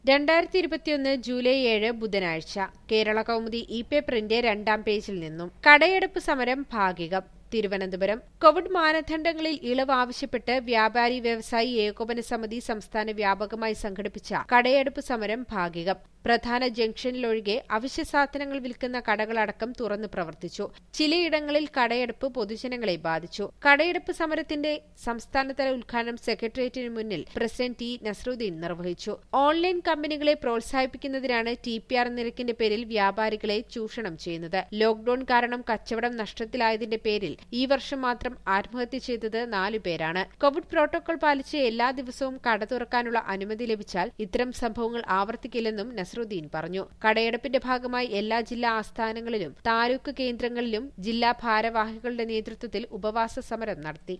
രണ്ടായിരത്തി ഇരുപത്തിയൊന്ന് ജൂലൈ ഏഴ് ബുധനാഴ്ച കേരള കൗമുദി ഇ പേപ്പറിന്റെ രണ്ടാം പേജിൽ നിന്നും കടയെടുപ്പ് സമരം ഭാഗികം തിരുവനന്തപുരം കോവിഡ് മാനദണ്ഡങ്ങളിൽ ഇളവ് ആവശ്യപ്പെട്ട് വ്യാപാരി വ്യവസായി ഏകോപന സമിതി സംസ്ഥാന വ്യാപകമായി സംഘടിപ്പിച്ച കടയെടുപ്പ് സമരം ഭാഗികം പ്രധാന ജംഗ്ഷനിലൊഴികെ അവശ്യ സാധനങ്ങൾ വിൽക്കുന്ന കടകളടക്കം തുറന്നു പ്രവർത്തിച്ചു ചിലയിടങ്ങളിൽ കടയെടുപ്പ് പൊതുജനങ്ങളെ ബാധിച്ചു കടയെടുപ്പ് സമരത്തിന്റെ സംസ്ഥാനതല ഉദ്ഘാടനം സെക്രട്ടേറിയറ്റിന് മുന്നിൽ പ്രസിഡന്റ് ടി നസറുദ്ദീൻ നിർവഹിച്ചു ഓൺലൈൻ കമ്പനികളെ പ്രോത്സാഹിപ്പിക്കുന്നതിനാണ് ടി പി ആർ നിരക്കിന്റെ പേരിൽ വ്യാപാരികളെ ചൂഷണം ചെയ്യുന്നത് ലോക്ഡൌൺ കാരണം കച്ചവടം നഷ്ടത്തിലായതിന്റെ പേരിൽ ഈ വർഷം മാത്രം ആത്മഹത്യ ചെയ്തത് നാലു പേരാണ് കോവിഡ് പ്രോട്ടോകോൾ പാലിച്ച് എല്ലാ ദിവസവും കട തുറക്കാനുള്ള അനുമതി ലഭിച്ചാൽ ഇത്തരം സംഭവങ്ങൾ ആവർത്തിക്കില്ലെന്നും നസറുദ്ദീൻ പറഞ്ഞു കടയെടുപ്പിന്റെ ഭാഗമായി എല്ലാ ജില്ലാ ആസ്ഥാനങ്ങളിലും താലൂക്ക് കേന്ദ്രങ്ങളിലും ജില്ലാ ഭാരവാഹികളുടെ നേതൃത്വത്തിൽ ഉപവാസ സമരം നടത്തി